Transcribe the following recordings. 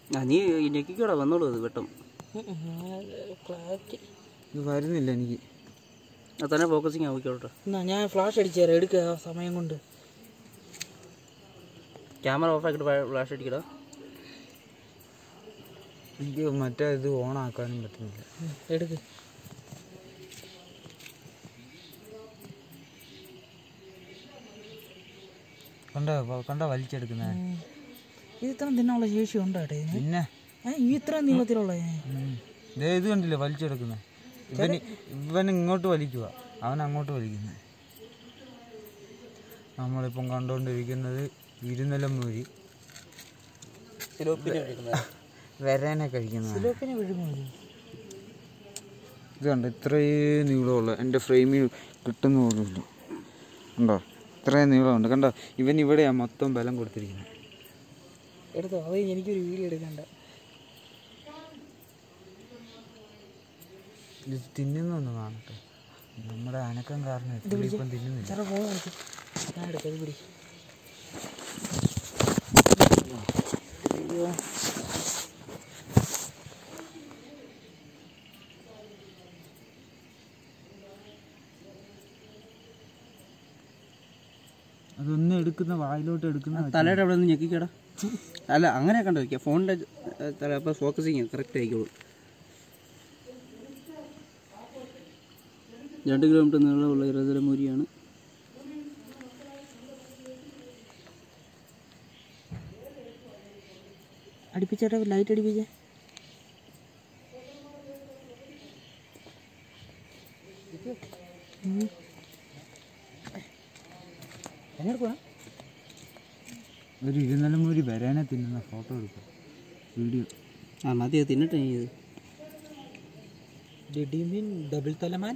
ആ നീ ഞെക്കിക്കോടാ വന്നോളൂ അത് വെട്ടം ക്ലാരിറ്റി ഇത് വരുന്നില്ല എനിക്ക് അത് തന്നെ ഫോക്കസിങ് ആവിക്കോട്ടെ എന്നാ ഞാൻ ഫ്ലാഷ് അടിച്ചു തരാം എടുക്കുക ആ സമയം കൊണ്ട് ക്യാമറ ഓഫ് ആക്കിയിട്ട് ഫ്ലാഷ് അടിക്കടാ എനിക്ക് മറ്റേ ഇത് ഓൺ ആക്കാനും പറ്റുന്നില്ല ഉം, എടുക്ക് കണ്ടോ കണ്ടോ വലിച്ചെടുക്കുന്നേ ഉം. ഇത് ഇത്ര തിന്നാനുള്ള ശേഷി ഉണ്ടോ ഏട്ടാ ഇതിന് പിന്നെ ഏ, ഈ ഇത്ര നീളത്തിലുള്ള ഉം. ദേ ഇത് കണ്ടില്ലേ വലിച്ചെടുക്കുന്നേ ഇവന് ഇവൻ ഇങ്ങോട്ട് വലിക്കുക അവൻ അങ്ങോട്ട് വലിക്കുന്നത് നമ്മളിപ്പം കണ്ടുകൊണ്ടിരിക്കുന്നത് ഇരുനിലം മൂരി സിലോപ്പിനെ വിളിക്കുന്നത് വരാനെ കഴിക്കുന്നത് സിലോപ്പിനെ വിഴുങ്ങുമല്ലോ ഇത് കണ്ടോ ഇത്രയും നീളമുള്ള എൻ്റെ ഫ്രെയിമിൽ കിട്ടുന്ന പോലുമില്ല കണ്ടോ ഇത്രയും നീളമുണ്ട് കണ്ടോ ഇവൻ ഇവിടെയാണ് മൊത്തം ബലം കൊടുത്തിരിക്കുന്നത് എടുത്തോ അത് എനിക്കൊരു വീഡിയോ എടുക്കണ്ട ഇത് തിന്നുന്നൊന്ന് കാണട്ടെ നമ്മുടെ അനക്കം കാരണം എപ്പോഴും ഇപ്പം തിന്നുന്നില്ല ചേട്ടാ ഫോൺ എടുക്ക് ഞാൻ എടുക്കാം ഇത് പിടി അയ്യോ അതൊന്നും എടുക്കുന്ന വായിലോട്ട് എടുക്കുന്ന തലയുടെ അവിടെ നിന്ന് ഞെക്കിക്കടാ അല്ല അങ്ങനെ കണ്ടു വയ്ക്കുക ഫോണിൻ്റെ തല അപ്പോൾ ഫോക്കസിങ് കറക്റ്റ് ആയിക്കോളും രണ്ട് കിലോമീറ്റർ നീളമുള്ള ഇറതലമൂരിയാണ് അടുപ്പിച്ചേട്ടാ ലൈറ്റ് അടിപ്പിച്ചേ എങ്ങനെ ഒരു ഇരുനിലമൂരി വരാനെ തിന്നുന്ന ഫോട്ടോ എടുക്കുക വീഡിയോ ആ മതി അത് തിന്നിട്ട് നീ ഇത് ഡിഡി മീൻ ഡബിൾ തലമാൻ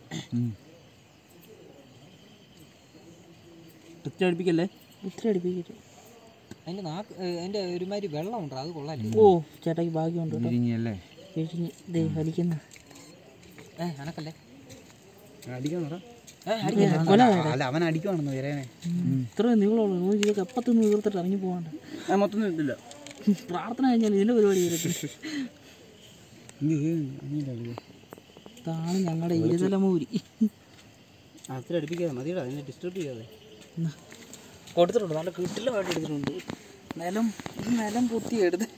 ഒറ്റ അടുപ്പിക്കല്ലേ ഇത്ര അടുപ്പിക്കട്ടെ അതിന്റെ നാക്ക് അതിന്റെ ഒരുമാതിരി വെള്ളമുണ്ടോ അത് കൊള്ളാല്ലേ ഓ ചേട്ടാക്ക് ഭാഗ്യമുണ്ട് കേട്ടോ ഇരിങ്ങിയല്ലേ ചേച്ചിക്ക് ദേ വലിക്കുന്ന ഏ അനക്കല്ലേ അടിക്കാന്നടാ കൊല അല്ല അവൻ അടിക്കുവാണെന്ന് വരാനെ ഇത്ര നീളമുള്ളൂ നോക്കി ഇതൊക്കെ എപ്പത്തൊന്ന് തീർത്തിട്ട് ഇറങ്ങി പോകണ്ട ആ മൊത്തം ഇതില്ല പ്രാർത്ഥന കഴിഞ്ഞാൽ ഇതിൻ്റെ പരിപാടി ചെയ്തിട്ട് ഇതാണ് ഞങ്ങളുടെ ഇരുതലമൂരി അത്ര അടുപ്പിക്കാതെ മതിയടാ അതിനെ ഡിസ്റ്റർബ് ചെയ്യാതെ കൊടുത്തിട്ടുണ്ട് നല്ല കിട്ടിലുമായിട്ട് എടുത്തിട്ടുണ്ട് നിലം ഈ നിലം പൊത്തി എടുത്ത്